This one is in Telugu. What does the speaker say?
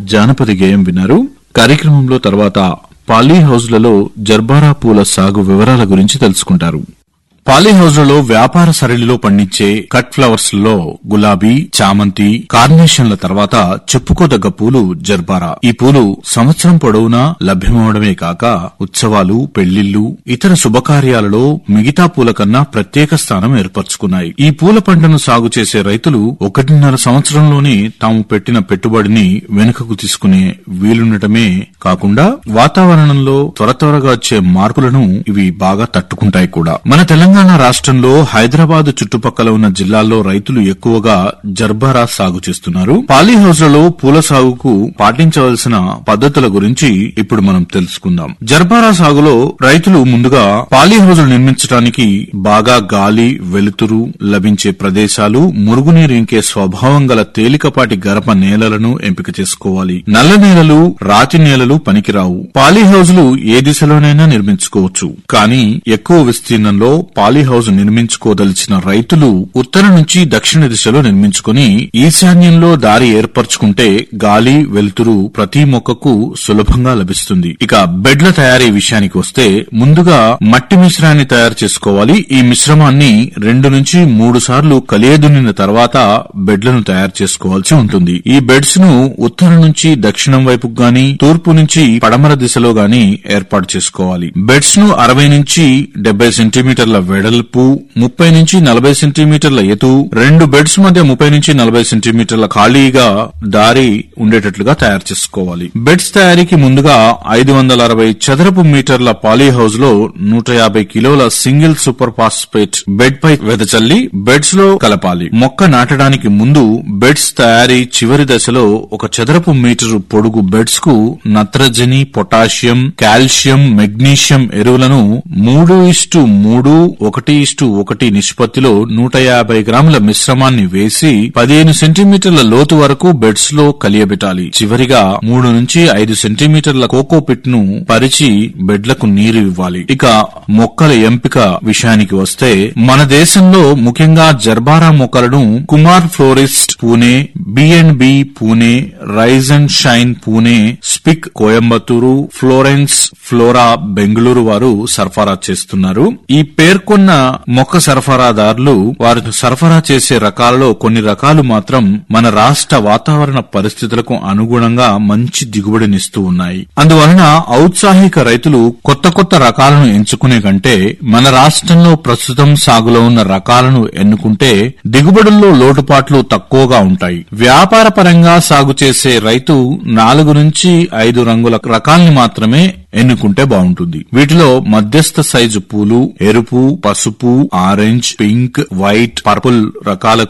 జానపద గేయం విన్నారు కార్యక్రమంలో తర్వాత పాలీ హౌజ్లలో జర్బారా పూల సాగు వివరాల గురించి తెలుసుకుంటారు పాలీ హౌజ్లలో వ్యాపార సరళిలో పండించే కట్ ఫ్లవర్స్ లో గులాబీ చామంతి కార్నేషన్ల తర్వాత చెప్పుకోదగ్గ పూలు జర్బారా ఈ పూలు సంవత్సరం పొడవునా లభ్యమవడమే కాక ఉత్సవాలు పెళ్లిళ్లు ఇతర శుభకార్యాలలో మిగతా పూల కన్నా ప్రత్యేక స్థానం ఏర్పరచుకున్నాయి ఈ పూల పంటను సాగు చేసే రైతులు ఒకటిన్నర సంవత్సరంలోనే తాము పెట్టిన పెట్టుబడిని వెనుకకు తీసుకునే వీలుండటమే కాకుండా వాతావరణంలో త్వర త్వరగా వచ్చే మార్పులను ఇవి బాగా తట్టుకుంటాయి కూడా మన తెలంగాణ రాష్ట్రంలో హైదరాబాద్ చుట్టుపక్కల ఉన్న జిల్లాల్లో రైతులు ఎక్కువగా జర్బారా సాగు చేస్తున్నారు పాలీ హౌస్లలో పూల సాగుకు పాటించవలసిన పద్ధతుల గురించి ఇప్పుడు మనం తెలుసుకుందాం జర్బారా సాగులో రైతులు ముందుగా పాలీ హౌజులు నిర్మించడానికి బాగా గాలి వెలుతురు లభించే ప్రదేశాలు మురుగునీరు ఇంకే స్వభావం గల తేలికపాటి గరప నేలలను ఎంపిక చేసుకోవాలి నల్ల నేలలు రాతి నేలలు పనికిరావు పాలీ హౌజులు ఏ దిశలోనైనా నిర్మించుకోవచ్చు కానీ ఎక్కువ విస్తీర్ణంలో పాలీ హౌజ్ నిర్మించుకోదలిచిన రైతులు ఉత్తర నుంచి దక్షిణ దిశలో నిర్మించుకుని ఈశాన్యంలో దారి ఏర్పరచుకుంటే గాలి వెలుతురు ప్రతి మొక్కకు సులభంగా లభిస్తుంది ఇక బెడ్ల తయారీ విషయానికి వస్తే ముందుగా మట్టి మిశ్రాన్ని తయారు చేసుకోవాలి ఈ మిశ్రమాన్ని రెండు నుంచి మూడు సార్లు కలియదున్నిన తర్వాత బెడ్లను తయారు చేసుకోవాల్సి ఉంటుంది ఈ బెడ్స్ ను ఉత్తరం నుంచి దక్షిణం వైపుకు గాని తూర్పు నుంచి పడమర దిశలో గాని ఏర్పాటు చేసుకోవాలి బెడ్స్ ను అరవై నుంచి డెబ్బై సెంటీమీటర్ల వెడల్పు ముప్పై నుంచి నలభై సెంటీమీటర్ల ఎత్తు రెండు బెడ్స్ మధ్య ముప్పై నుంచి నలభై సెంటీమీటర్ల ఖాళీగా దారి ఉండేటట్లుగా తయారు చేసుకోవాలి బెడ్స్ తయారీకి ముందుగా ఐదు వందల అరవై చదరపు మీటర్ల పాలీ హౌస్ లో నూట యాభై కిలోల సింగిల్ సూపర్ ఫాస్ఫేట్ బెడ్ పై వెదచల్లి బెడ్స్ లో కలపాలి మొక్క నాటడానికి ముందు బెడ్స్ తయారీ చివరి దశలో ఒక చదరపు మీటరు పొడుగు బెడ్స్ కు నత్రజని పొటాషియం కాల్షియం మెగ్నీషియం ఎరువులను మూడు ఇస్టు మూడు ఒకటి ఇస్టు ఒకటి నిష్పత్తిలో నూట యాభై గ్రాముల మిశ్రమాన్ని వేసి పదిహేను సెంటీమీటర్ల లోతు వరకు బెడ్స్ లో కలియబెట్టాలి చివరిగా మూడు నుంచి ఐదు సెంటీమీటర్ల కోకో పిట్ ను పరిచి బెడ్లకు నీరు ఇవ్వాలి ఇక మొక్కల ఎంపిక విషయానికి వస్తే మన దేశంలో ముఖ్యంగా జర్బారా మొక్కలను Kumar Florist Pune B and B Pune Rise and Shine Pune SPIC Coimbatore Florence Flora Bengaluru వారు సరఫరా చేస్తున్నారు ఈ పేర్కొన్న మొక్క సరఫరాదారులు వారు సరఫరా చేసే రకాలలో కొన్ని రకాలు మాత్రం మన రాష్ట్ర వాతావరణ పరిస్థితులకు అనుగుణంగా మంచి దిగుబడినిస్తూ ఉన్నాయి అందువలన ఔత్సాహిక రైతులు కొత్త కొత్త రకాలను ఎంచుకునే కంటే మన రాష్ట్రంలో ప్రస్తుతం సాగులో ఉన్న రకాలను ఎన్నుకుంటే దిగుబడుల్లో లోటుపాట్లు తక్కువగా ఉంటాయి వ్యాపార పరంగా సాగు చేసే రైతు నాలుగు నుంచి ఐదు రంగుల రకాల్ని మాత్రమే ఎన్నుకుంటే బాగుంటుంది వీటిలో మధ్యస్థ సైజు పూలు ఎరుపు పసుపు ఆరెంజ్ పింక్ వైట్ పర్పుల్ రకాలకు